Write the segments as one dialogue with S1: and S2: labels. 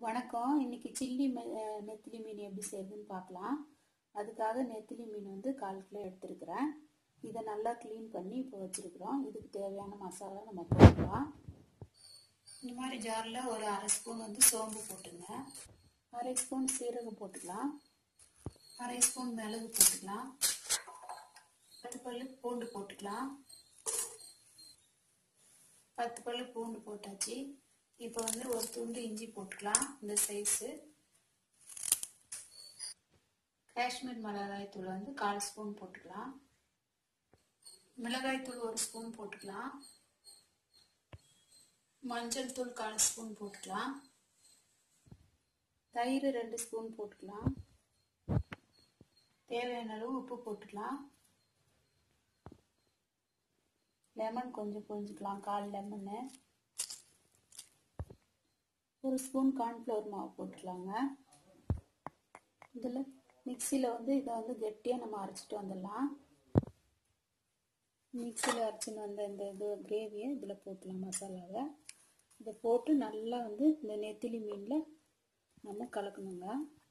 S1: வணக்கம் இன்னைக்கு சில்லி மெ- அஹ் நெத்திலி மீன் எப்படி செய்யறதுன்னு பார்க்கலாம் அதுக்காக நெத்திலி மீன் வந்து கால் கிலோ எடுத்திருக்கிறேன் இதை நல்லா க்ளீன் பண்ணி இப்போ வச்சிருக்கிறோம் இதுக்கு தேவையான மசாலா நம்ம போட்டுக்கலாம் இந்த மாதிரி ஜாரில் ஒரு அரை ஸ்பூன் வந்து சோம்பு போட்டுங்க அரை ஸ்பூன் சீரகம் போட்டுக்கலாம் அரை ஸ்பூன் மிளகு போட்டுக்கலாம் பத்து பல்லு பூண்டு போட்டுக்கலாம் பத்து பல்லு பூண்டு போட்டாச்சு இப்போ வந்து ஒரு துண்டு இஞ்சி போட்டுக்கலாம் இந்த சைஸு காஷ்மீர் மிளகாய் தூள் வந்து கால் ஸ்பூன் போட்டுக்கலாம் மிளகாய் தூள் ஒரு ஸ்பூன் போட்டுக்கலாம் மஞ்சள் தூள் கால் ஸ்பூன் போட்டுக்கலாம் தயிர் ரெண்டு ஸ்பூன் போட்டுக்கலாம் தேவையான அளவு உப்பு போட்டுக்கலாம் லெமன் கொஞ்சம் புரிஞ்சுக்கலாம் கால் லெமனு ஒரு ஸ்பூன் கார்ன்ஃப்ளவர் மாவு போட்டுக்கலாங்க இதில் மிக்சியில் வந்து இதை வந்து கெட்டியாக நம்ம அரைச்சிட்டு வந்துடலாம் மிக்சியில் அரைச்சின்னு வந்த இந்த இது கிரேவியை இதில் போட்டுலாம் மசாலாவை இதை போட்டு நல்லா வந்து இந்த நெத்திலி மீனில் நம்ம கலக்கணுங்க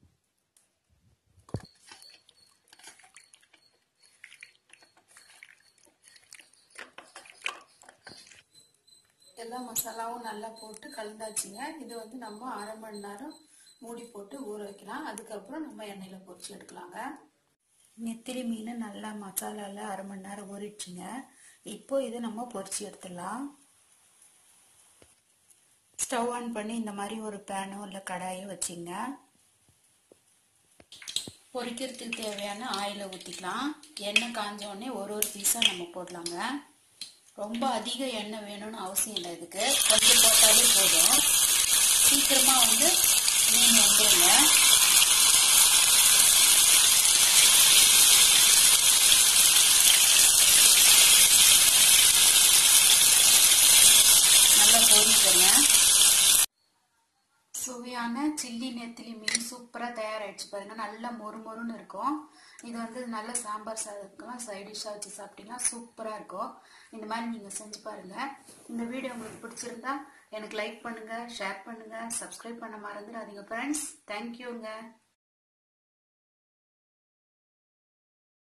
S1: எல்லா மசாலாவும் நல்லா போட்டு கலந்தாச்சுங்க இது வந்து நம்ம அரை மணி நேரம் மூடி போட்டு ஊற வைக்கலாம் அதுக்கப்புறம் நம்ம எண்ணெயில் பொரிச்சு எடுக்கலாங்க நெத்திலி மீன் நல்லா மசாலாவில் அரை மணி நேரம் ஊறிடுச்சுங்க இப்போ இதை நம்ம பொரிச்சு எடுத்துடலாம் ஸ்டவ் ஆன் பண்ணி இந்த மாதிரி ஒரு பேனோ இல்லை கடாயோ வச்சுங்க பொரிக்கிறதுக்கு தேவையான ஆயிலை ஊற்றிக்கலாம் எண்ணெய் காஞ்ச உடனே ஒரு ஒரு பீஸாக நம்ம போடலாங்க ரொம்ப அதிக எண்ணெய் வேணும்னு அவசியம் இல்லை இதுக்கு கொஞ்சம் போட்டாலே போதும் சீக்கிரமாக வந்து மீன் வந்துடுங்க நல்லா பொரிஞ்சுக்கோங்க சுவையான சில்லி நெத்திலி மீன் சூப்பராக தயாராகிடுச்சு பாருங்க நல்லா மொறு மொறுன்னு இருக்கும் இது வந்து நல்ல சாம்பார் சாதத்துக்கெல்லாம் சைட் டிஷ்ஷாக வச்சு சாப்பிட்டீங்கன்னா சூப்பராக இருக்கும் இந்த மாதிரி நீங்கள் செஞ்சு பாருங்கள் இந்த வீடியோ உங்களுக்கு பிடிச்சிருந்தா எனக்கு லைக் பண்ணுங்கள் ஷேர் பண்ணுங்கள் சப்ஸ்கிரைப் பண்ண மறந்துடாதீங்க ஃப்ரெண்ட்ஸ் தேங்க்யூங்க